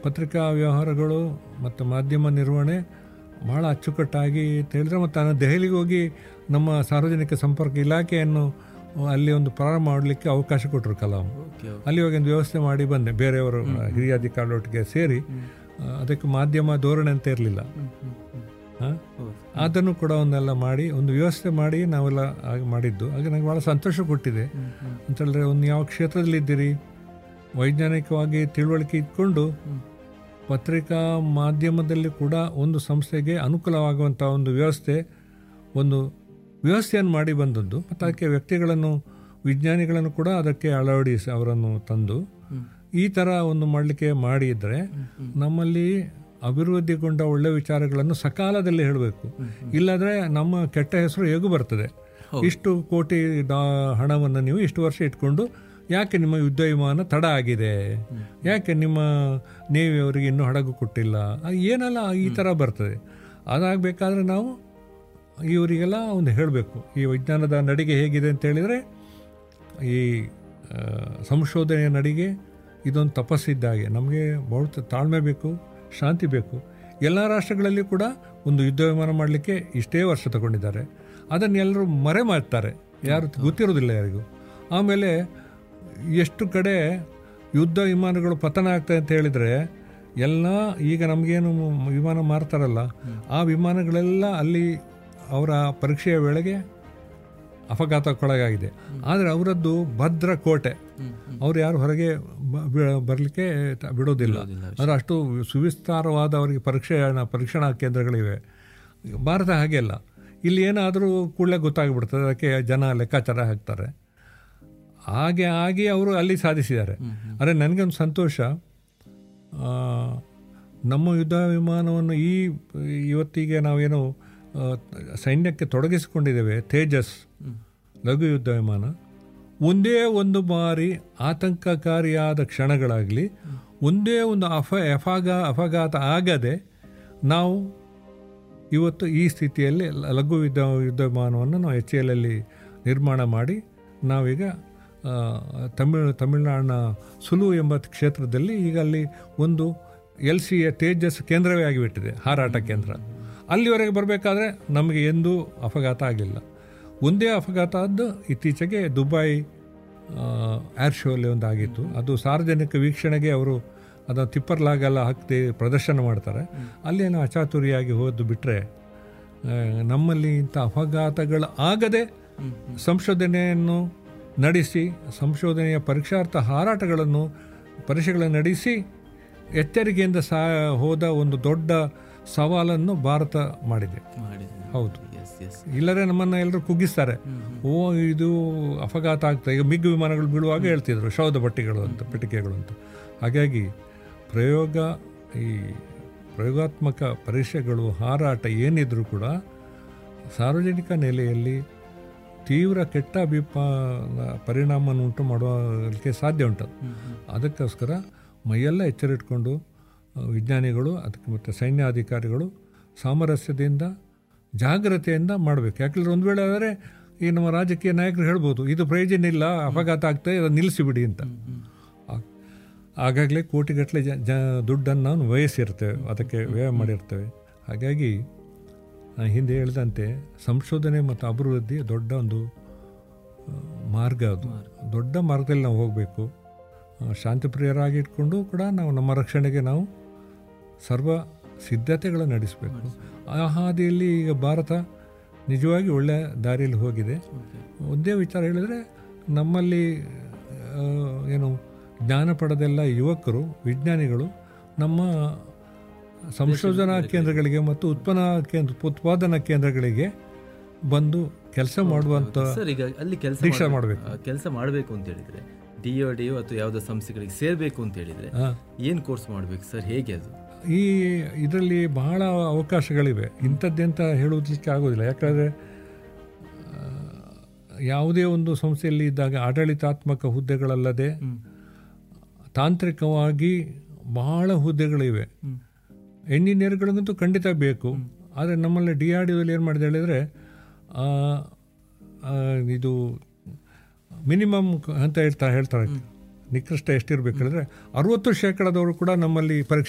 ಪತ್ರಿಕಾ ವ್ಯವಹಾರಗಳು ಮತ್ತು ಮಾಧ್ಯಮ ನಿರ್ವಹಣೆ ಭಾಳ ಅಚ್ಚುಕಟ್ಟಾಗಿ ಅಂತ ಹೇಳಿದ್ರೆ ಮತ್ತು ನಾನು ದೆಹಲಿಗೆ ಹೋಗಿ ನಮ್ಮ ಸಾರ್ವಜನಿಕ ಸಂಪರ್ಕ ಇಲಾಖೆಯನ್ನು ಅಲ್ಲಿ ಒಂದು ಪ್ರಾರಂಭ ಮಾಡಲಿಕ್ಕೆ ಅವಕಾಶ ಕೊಟ್ಟರು ಕಲಾಂ ಓಕೆ ಅಲ್ಲಿ ಹೋಗಿ ಒಂದು ವ್ಯವಸ್ಥೆ ಮಾಡಿ ಬಂದೆ ಬೇರೆಯವರು ಹಿರಿಯ ಅಧಿಕಾರಿಗಳೊಟ್ಟಿಗೆ ಸೇರಿ ಆ, ಅದಕ್ಕೆ ಮಾಧ್ಯಮ ಧೋರಣೆ ಅಂತ ಇರಲಿಲ್ಲ ಹೌದು ಅದನ್ನು ಕೂಡ ಒಂದೆಲ್ಲ ಮಾಡಿ ಒಂದು ವ್ಯವಸ್ಥೆ ಮಾಡಿ ನಾವೆಲ್ಲ ಆಗ ಮಾಡಿದ್ದು ಆಗ ನನಗೆ ಭಾಳ ಸಂತೋಷ ಕೊಟ್ಟಿದೆ ಅಂತ ಹೇಳಿದ್ರೆ ಒಂದು ಯಾವ ಕ್ಷೇತ್ರದಲ್ಲಿ ಇದ್ದೀರಿ ವೈಜ್ಞಾನಿಕವಾಗಿ ತಿಳುವಳಿಕೆ ಇಟ್ಕೊಂಡು ಪತ್ರಿಕಾ ಮಾಧ್ಯಮದಲ್ಲಿ ಕೂಡ ಒಂದು ಸಂಸ್ಥೆಗೆ ಅನುಕೂಲವಾಗುವಂಥ ಒಂದು ವ್ಯವಸ್ಥೆ ಒಂದು ವ್ಯವಸ್ಥೆಯನ್ನು ಮಾಡಿ ಬಂದದ್ದು ಮತ್ತು ಅದಕ್ಕೆ ವ್ಯಕ್ತಿಗಳನ್ನು ವಿಜ್ಞಾನಿಗಳನ್ನು ಕೂಡ ಅದಕ್ಕೆ ಅಳವಡಿಸಿ ಅವರನ್ನು ತಂದು ಈ ಥರ ಒಂದು ಮಾಡಲಿಕ್ಕೆ ಮಾಡಿದರೆ ನಮ್ಮಲ್ಲಿ ಅಭಿವೃದ್ಧಿಗೊಂಡ ಒಳ್ಳೆ ವಿಚಾರಗಳನ್ನು ಸಕಾಲದಲ್ಲಿ ಹೇಳಬೇಕು ಇಲ್ಲದ್ರೆ ನಮ್ಮ ಕೆಟ್ಟ ಹೆಸರು ಹೇಗೂ ಬರ್ತದೆ ಇಷ್ಟು ಕೋಟಿ ಡಾ- ಹಣವನ್ನು ನೀವು ಇಷ್ಟು ವರ್ಷ ಇಟ್ಕೊಂಡು ಯಾಕೆ ನಿಮ್ಮ ಯುದ್ಧ ವಿಮಾನ ತಡ ಆಗಿದೆ ಯಾಕೆ ನಿಮ್ಮ ನೇವಿ ಅವರಿಗೆ ಇನ್ನೂ ಹಡಗು ಕೊಟ್ಟಿಲ್ಲ ಅದು ಏನೆಲ್ಲ ಈ ಥರ ಬರ್ತದೆ ಅದಾಗಬೇಕಾದ್ರೆ ನಾವು ಇವರಿಗೆಲ್ಲ ಒಂದು ಹೇಳಬೇಕು ಈ ವಿಜ್ಞಾನದ ನಡಿಗೆ ಹೇಗಿದೆ ಅಂತ ಹೇಳಿದರೆ ಈ ಆ, ಸಂಶೋಧನೆಯ ನಡಿಗೆ ಇದೊಂದು ತಪಸ್ಸಿದ್ದಾಗೆ ನಮಗೆ ಬಹಳ ತಾಳ್ಮೆ ಬೇಕು ಶಾಂತಿ ಬೇಕು ಎಲ್ಲ ರಾಷ್ಟ್ರಗಳಲ್ಲಿ ಕೂಡ ಒಂದು ಯುದ್ಧ ವಿಮಾನ ಮಾಡಲಿಕ್ಕೆ ಇಷ್ಟೇ ವರ್ಷ ತಗೊಂಡಿದ್ದಾರೆ ಅದನ್ನು ಎಲ್ಲರೂ ಮರೆ ಮಾಡ್ತಾರೆ ಯಾರು ಗೊತ್ತಿರೋದಿಲ್ಲ ಯಾರಿಗೂ ಆಮೇಲೆ ಎಷ್ಟು ಕಡೆ ಯುದ್ಧ ವಿಮಾನಗಳು ಪತನ ಆಗ್ತದೆ ಅಂತ ಹೇಳಿದರೆ ಎಲ್ಲ ಈಗ ನಮಗೇನು ವಿಮಾನ ಮಾರ್ತಾರಲ್ಲ ಆ ವಿಮಾನಗಳೆಲ್ಲ ಅಲ್ಲಿ ಅವರ ಪರೀಕ್ಷೆಯ ವೇಳೆಗೆ ಅಪಘಾತಕ್ಕೊಳಗಾಗಿದೆ ಆದರೆ ಅವರದ್ದು ಭದ್ರ ಕೋಟೆ ಅವ್ರು ಯಾರು ಹೊರಗೆ ಬರಲಿಕ್ಕೆ ಬಿಡೋದಿಲ್ಲ ಅಂದರೆ ಅಷ್ಟು ಸುವಿಸ್ತಾರವಾದ ಅವರಿಗೆ ಪರೀಕ್ಷೆ ಪರೀಕ್ಷಣಾ ಕೇಂದ್ರಗಳಿವೆ ಭಾರತ ಹಾಗೆ ಅಲ್ಲ ಇಲ್ಲಿ ಏನಾದರೂ ಕೂಡಲೇ ಗೊತ್ತಾಗ್ಬಿಡ್ತದೆ ಅದಕ್ಕೆ ಜನ ಲೆಕ್ಕಾಚಾರ ಹಾಕ್ತಾರೆ ಹಾಗೆ ಆಗಿ ಅವರು ಅಲ್ಲಿ ಸಾಧಿಸಿದ್ದಾರೆ ಆದರೆ ನನಗೊಂದು ಸಂತೋಷ ಆ, ನಮ್ಮ ಯುದ್ಧ ವಿಮಾನವನ್ನು ಈ ಇವತ್ತಿಗೆ ನಾವೇನು ಆ, ಸೈನ್ಯಕ್ಕೆ ತೊಡಗಿಸಿಕೊಂಡಿದ್ದೇವೆ ತೇಜಸ್ ಲಘು ಯುದ್ಧ ವಿಮಾನ ಒಂದೇ ಒಂದು ಬಾರಿ ಆತಂಕಕಾರಿಯಾದ ಕ್ಷಣಗಳಾಗಲಿ ಒಂದೇ ಒಂದು ಅಫ ಅಫಾಗ ಅಪಘಾತ ಆಗದೆ ನಾವು ಇವತ್ತು ಈ ಸ್ಥಿತಿಯಲ್ಲಿ ಲ- ಲಘು ಯುದ್ಧ ಯುದ್ಧ ವಿಮಾನವನ್ನು ನಾವು ಎಚ್ ಎಲ್ ಅಲ್ಲಿ ನಿರ್ಮಾಣ ಮಾಡಿ ನಾವೀಗ ಆ, ತಮಿಳ್ ತಮಿಳುನಾಡಿನ ಸುಲು ಎಂಬ ಕ್ಷೇತ್ರದಲ್ಲಿ ಈಗ ಅಲ್ಲಿ ಒಂದು ಎಲ್ ಸಿ ಎ ತೇಜಸ್ ಕೇಂದ್ರವೇ ಆಗಿಬಿಟ್ಟಿದೆ ಹಾರಾಟ ಕೇಂದ್ರ ಅಲ್ಲಿವರೆಗೆ ಬರಬೇಕಾದ್ರೆ ನಮಗೆ ಎಂದೂ ಅಪಘಾತ ಆಗಿಲ್ಲ ಒಂದೇ ಅಪಘಾತ ಆದ್ದು ಇತ್ತೀಚೆಗೆ ದುಬೈ ಏರ್ ಶೋ ಅಲ್ಲಿ ಒಂದು ಆಗಿತ್ತು ಅದು ಸಾರ್ವಜನಿಕ ವೀಕ್ಷಣೆಗೆ ಅವರು ಅದನ್ನು ತಿಪ್ಪರ್ಲಾಗೆಲ್ಲ ಹಾಕಿ ಪ್ರದರ್ಶನ ಮಾಡ್ತಾರೆ ಅಲ್ಲೇನೋ ಅಚಾತುರಿಯಾಗಿ ಹೋದ್ದು ಬಿಟ್ಟರೆ ನಮ್ಮಲ್ಲಿ ಇಂಥ ಅಪಘಾತಗಳು ಆಗದೆ ಸಂಶೋಧನೆಯನ್ನು ನಡೆಸಿ ಸಂಶೋಧನೆಯ ಪರೀಕ್ಷಾರ್ಥ ಹಾರಾಟಗಳನ್ನು ಪರೀಕ್ಷೆಗಳನ್ನು ನಡೆಸಿ ಎಚ್ಚರಿಕೆಯಿಂದ ಸಾ ಹೋದ ಒಂದು ದೊಡ್ಡ ಸವಾಲನ್ನು ಭಾರತ ಮಾಡಿದೆ ಮಾಡಿದೆ ಹೌದು ಎಸ್ ಎಸ್ ಇಲ್ಲದ್ರೆ ನಮ್ಮನ್ನು ಎಲ್ಲರೂ ಕುಗ್ಗಿಸ್ತಾರೆ ಓ ಇದು ಅಪಘಾತ ಆಗ್ತದೆ ಈಗ ಮಿಗ್ ವಿಮಾನಗಳು ಬೀಳುವಾಗ ಹೇಳ್ತಿದ್ರು ಶವದ ಬಟ್ಟೆಗಳು ಅಂತ ಪೆಟ್ಟಿಗೆಗಳು ಅಂತ ಹಾಗಾಗಿ ಪ್ರಯೋಗ ಈ ಪ್ರಯೋಗಾತ್ಮಕ ಪರೀಕ್ಷೆಗಳು ಹಾರಾಟ ಏನಿದ್ರೂ ಕೂಡ ಸಾರ್ವಜನಿಕ ನೆಲೆಯಲ್ಲಿ ತೀವ್ರ ಕೆಟ್ಟ ಅಭಿಪಾ ಪರಿಣಾಮವನ್ನು ಉಂಟು ಮಾಡೋದಕ್ಕೆ ಸಾಧ್ಯ ಉಂಟು ಅದಕ್ಕೋಸ್ಕರ ಮೈಯೆಲ್ಲ ಎಚ್ಚರಿಟ್ಕೊಂಡು ಆ, ವಿಜ್ಞಾನಿಗಳು ಅದಕ್ಕೆ ಮತ್ತು ಸೈನ್ಯಾಧಿಕಾರಿಗಳು ಸಾಮರಸ್ಯದಿಂದ ಜಾಗ್ರತೆಯಿಂದ ಮಾಡಬೇಕು ಯಾಕಂದ್ರೆ ಒಂದು ವೇಳೆ ಆದರೆ ಈ ನಮ್ಮ ರಾಜಕೀಯ ನಾಯಕರು ಹೇಳ್ಬೋದು ಇದು ಪ್ರಯೋಜನ ಇಲ್ಲ ಅಪಘಾತ ಆಗ್ತದೆ ಅದನ್ನು ನಿಲ್ಲಿಸಿಬಿಡಿ ಅಂತ ಆ- ಆಗಾಗಲೇ ಕೋಟಿಗಟ್ಟಲೆ ಜ ಜ ದುಡ್ಡನ್ನು ನಾವು ವ್ಯಯಿಸಿರ್ತೇವೆ ಅದಕ್ಕೆ ವ್ಯಯ ಮಾಡಿರ್ತೇವೆ ಹಾಗಾಗಿ ನಾನು ಹಿಂದೆ ಹೇಳಿದಂತೆ ಸಂಶೋಧನೆ ಮತ್ತು ಅಭಿವೃದ್ಧಿ ದೊಡ್ಡ ಒಂದು ಆ, ಮಾರ್ಗ ಅದು ದೊಡ್ಡ ಮಾರ್ಗದಲ್ಲಿ ನಾವು ಹೋಗಬೇಕು ಶಾಂತಿಪ್ರಿಯರಾಗಿ ಇಟ್ಕೊಂಡು ಕೂಡ ನಾವು ನಮ್ಮ ರಕ್ಷಣೆಗೆ ನಾವು ಸರ್ವ ಸಿದ್ಧತೆಗಳನ್ನು ನಡೆಸಬೇಕು ಆ ಹಾದಿಯಲ್ಲಿ ಈಗ ಭಾರತ ನಿಜವಾಗಿ ಒಳ್ಳೆಯ ದಾರಿಯಲ್ಲಿ ಹೋಗಿದೆ ಒಂದೇ ವಿಚಾರ ಹೇಳಿದರೆ ನಮ್ಮಲ್ಲಿ ಆ, ಏನು ಜ್ಞಾನ ಪಡೆದೆಲ್ಲ ಯುವಕರು ವಿಜ್ಞಾನಿಗಳು ನಮ್ಮ ಸಂಶೋಧನಾ ಕೇಂದ್ರಗಳಿಗೆ ಮತ್ತು ಉತ್ಪನ್ನ ಕೇಂದ್ರ ಉತ್ಪಾದನಾ ಕೇಂದ್ರಗಳಿಗೆ ಬಂದು ಕೆಲಸ ಮಾಡುವಂಥ ಸರ್ ಈಗ ಅಲ್ಲಿ ಕೆಲಸ ದೀಕ್ಷಾ ಮಾಡ್ಬೇಕು. ಕೆಲಸ ಮಾಡಬೇಕು ಅಂತ ಹೇಳಿದ್ರೆ ಡಿ ಒ ಡಿ ಅಥವಾ ಯಾವುದೋ ಸಂಸ್ಥೆಗಳಿಗೆ ಸೇರಬೇಕು ಅಂತ ಹೇಳಿದ್ರೆ ಏನು ಕೋರ್ಸ್ ಮಾಡಬೇಕು ಸರ್ ಹೇಗೆ ಅದು ಈ ಇದರಲ್ಲಿ ಬಹಳ ಅವಕಾಶಗಳಿವೆ ಇಂಥದ್ದೆಂತ ಹೇಳುವುದಕ್ಕೆ ಆಗೋದಿಲ್ಲ ಯಾಕಂದರೆ ಯಾವುದೇ ಒಂದು ಸಂಸ್ಥೆಯಲ್ಲಿ ಇದ್ದಾಗ ಆಡಳಿತಾತ್ಮಕ ಹುದ್ದೆಗಳಲ್ಲದೆ ತಾಂತ್ರಿಕವಾಗಿ ಬಹಳ ಹುದ್ದೆಗಳಿವೆ ಎಂಜಿನಿಯರ್ಗಳಿಗಂತೂ ಖಂಡಿತ ಬೇಕು ಆದರೆ ನಮ್ಮಲ್ಲಿ ಡಿ ಆರ್ ಡಿಯಲ್ಲಿ ಏನು ಮಾಡಿದೆ ಹೇಳಿದರೆ ಆ, ಆ, ಇದು ಮಿನಿಮಮ್ ಅಂತ ಹೇಳ್ತಾ ಹೇಳ್ತಾರೆ ನಿಕೃಷ್ಟ ಎಷ್ಟಿರ್ಬೇಕು ಹೇಳಿದ್ರೆ ಅರುವತ್ತು ಶೇಕಡದವರು ಕೂಡ ನಮ್ಮಲ್ಲಿ ಪರೀಕ್ಷೆ